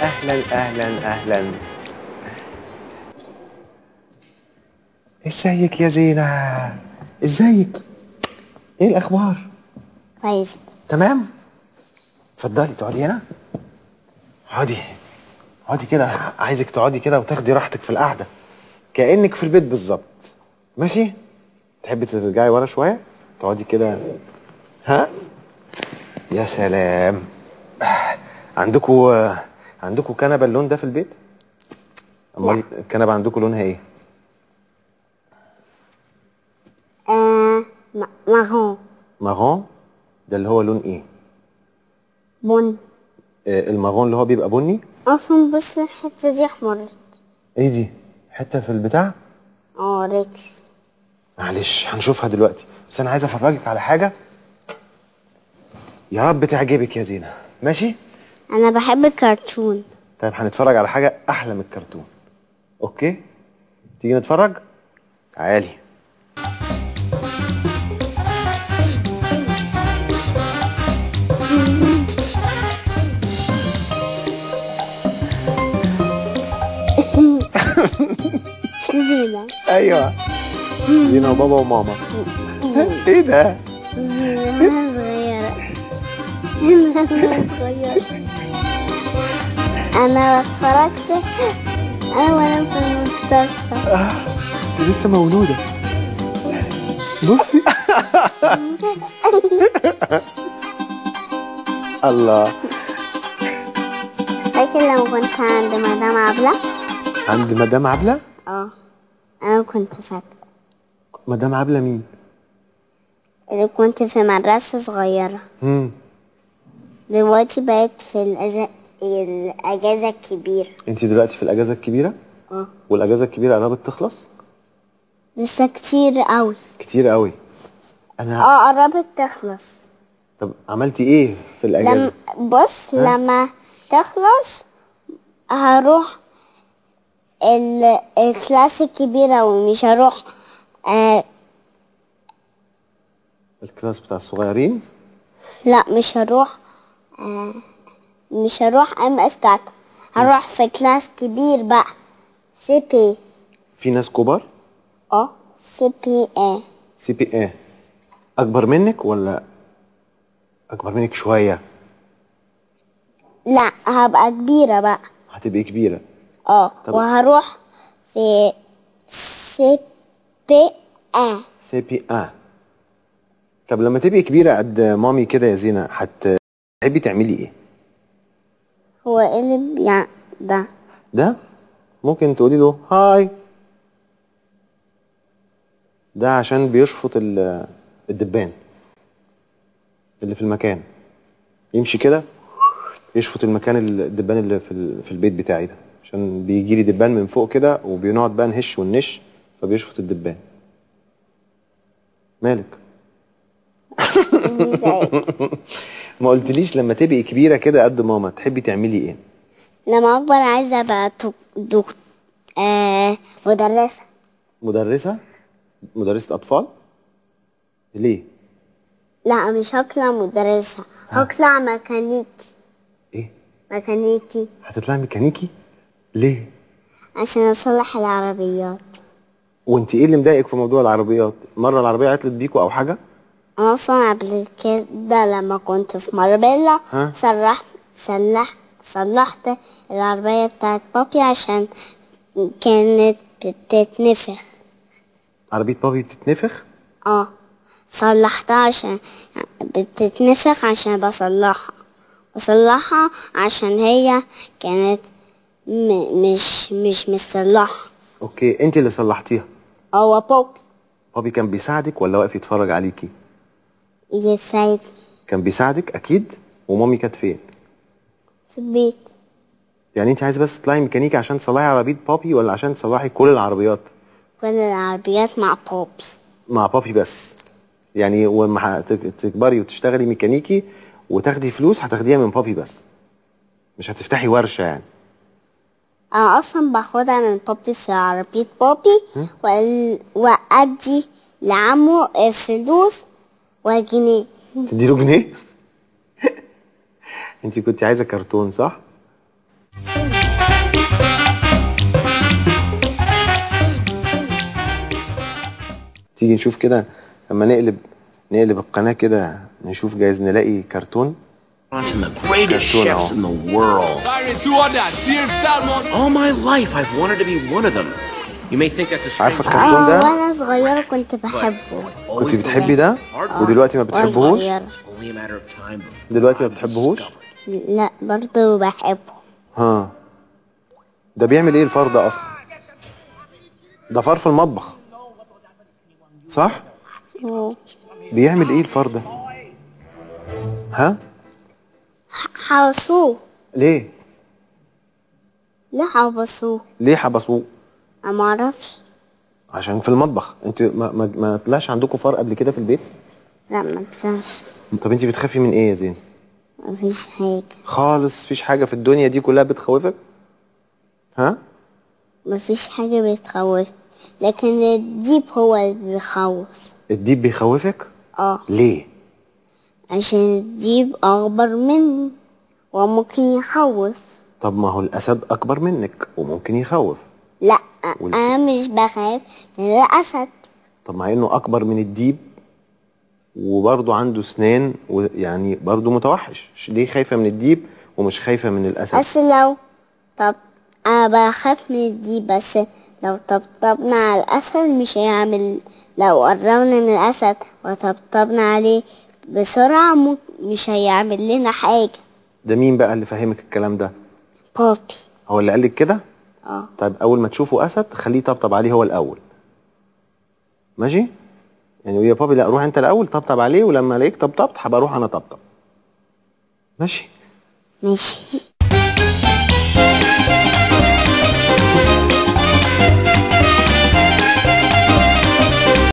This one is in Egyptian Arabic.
اهلا اهلا اهلا ازيك يا زينة ازيك ايه الاخبار كويس تمام اتفضلي تقعدي هنا اقعدي اقعدي كده عايزك تقعدي كده وتاخدي راحتك في القعده كانك في البيت بالظبط ماشي تحبي ترجعي ورا شويه تقعدي كده ها يا سلام عندكوا عندكوا كنبه اللون ده في البيت امال الكنبه عندكوا لونها ايه آه م- مارون مارون ده اللي هو لون ايه بن آه المارون اللي هو بيبقى بني اصلا بس الحته دي احمرت ايه دي حته في البتاع اه رجل معلش هنشوفها دلوقتي بس انا عايز افرجك على حاجه يا رب تعجبك يا زينه ماشي انا بحب الكرتون طيب هنتفرج على حاجه احلى من الكرتون اوكي تيجي نتفرج تعالي زينة ايوه زينه وبابا وماما ايه ده زينة صغيرة زينة صغيرة انا اتفرجت انا وانا في المستشفى دي لسه مولوده بصي الله فاكر لما كنت عند مدام عبلة عند مدام عبله اه انا كنت فاكرة مدام عبله مين اللي كنت في مدرسة صغيرة امم دلوقتي بقيت في الأز... الأجازة الكبيرة انت دلوقتي في الاجازه الكبيره اه والاجازه الكبيره قربت تخلص لسه كتير قوي كتير قوي انا اه قربت تخلص طب عملتي ايه في الاجازه لما بص لما تخلص هروح ال... الكلاس الكبيرة ومش هروح آه الكلاس بتاع الصغيرين لا مش هروح آه مش هروح ام اس كاكا هروح في كلاس كبير بقى سي بي في ناس كبار اه سي بي اه سي بي ايه اكبر منك ولا اكبر منك شويه لا هبقى كبيرة بقى هتبقي كبيره اه طب- وهروح في سي بي اه سي بي اه طب لما تبقي كبيره قد مامي كده يا زينه هتحبي تعملي ايه هو ايه اللي بيع ده ده ممكن تقولي له هاي ده عشان بيشفط ال- الدبان اللي في المكان يمشي كده يشفط المكان ال- الدبان اللي في ال- في البيت بتاعي ده عشان بيجي لي دبان من فوق كده وبنقعد بقى نهش وننش فبيشفط الدبان مالك ازاي ما قلتليش لما تبقي كبيره كده قد ماما تحبي تعملي ايه لما اكبر عايزة ابقى دك- دك... آه مدرسة مدرسه مدرسه اطفال ليه لا مش هطلع مدرسة هطلع ميكانيكي ايه ميكانيكي هتطلعي ميكانيكي ليه عشان اصلح العربيات وانت ايه اللي مضايقك في موضوع العربيات مره العربيه عطلت بيكوا او حاجه انا اصلا قبل كده لما كنت في ماربيلا ها؟ صلحت صلح صلحت العربية بتاعت بابي عشان كانت بتتنفخ عربيه بابي بتتنفخ اه صلحتها عشان بتتنفخ عشان بصلحها بصلحها عشان هي كانت م مش مش مصلحة اوكي انت اللي صلحتيها هو بوبي بابي كان بيساعدك ولا واقف يتفرج عليكي يساعدني كان بيساعدك اكيد ومامي كانت فين في البيت يعني انت عايزه بس تطلعي ميكانيكي عشان تصلحي عربيه بابي ولا عشان تصلحي كل العربيات كل العربيات مع بوبي مع بابي بس يعني وما هت- تكبري وتشتغلي ميكانيكي وتاخدي فلوس هتاخديها من بابي بس مش هتفتحي ورشه يعني انا اصلا باخدها من بابي في عربية بابي وال- وادي لعمه فلوس وجنيه تديله جنيه انت كنت عايزه كرتون صح تيجي نشوف كده اما نقلب نقلب القناه كده نشوف جايز نلاقي كرتون Some of the greatest Cartoon chefs now. in the world. Byron, two on that. Seared salmon. All my life, I've wanted to be one of them. You may think that's a strange عارفه thing, الكرتون اه ده وانا صغيرة كنت بحبه always كنت believed بتحبي ده hard ودلوقتي ما وانا بتحبهوش صغيرة it's only a matter of time before دلوقتي ما I'm بتحبهوش discovered. لا برضه بحبه ها ده بيعمل ايه الفار ده اصلا ده فار في المطبخ صح أوه. بيعمل ايه الفار ده ها حبسوه ليه ليه حبسوه ليه حبسوه انا معرفش عشان في المطبخ انت ما ما, ما طلعش عندكم فار قبل كده في البيت لا ما طلعش طب انت بتخافي من ايه يا زين مفيش حاجة خالص مفيش حاجه في الدنيا دي كلها بتخوفك ها مفيش حاجة بتخوف لكن الديب هو اللي بيخوف الديب بيخوفك اه ليه عشان الديب أكبر مني وممكن يخوف طب ما هو الاسد اكبر منك وممكن يخوف لا والف- أنا مش بخاف من الأسد طب مع انه اكبر من الديب وبرضه عنده اسنان ويعني برضه متوحش ليه خايفه من الديب ومش خايفه من الاسد بس لو طب أنا بخاف من الديب بس لو طبطبنا على الأسد مش هيعمل لو قربنا من الأسد وطبطبنا عليه بسرعة ممكن مش هيعمل لنا حاجة ده مين بقى اللي فاهمك الكلام ده بوبي هو اللي قالك كده اه طيب اول ما تشوفوا اسد خليه يطبطب عليه هو الاول ماشي يعني يا بابي لا روح انت الاول طبطب عليه ولما الاقيك طبطبت هبقى اروح انا طبطب ماشي ماشي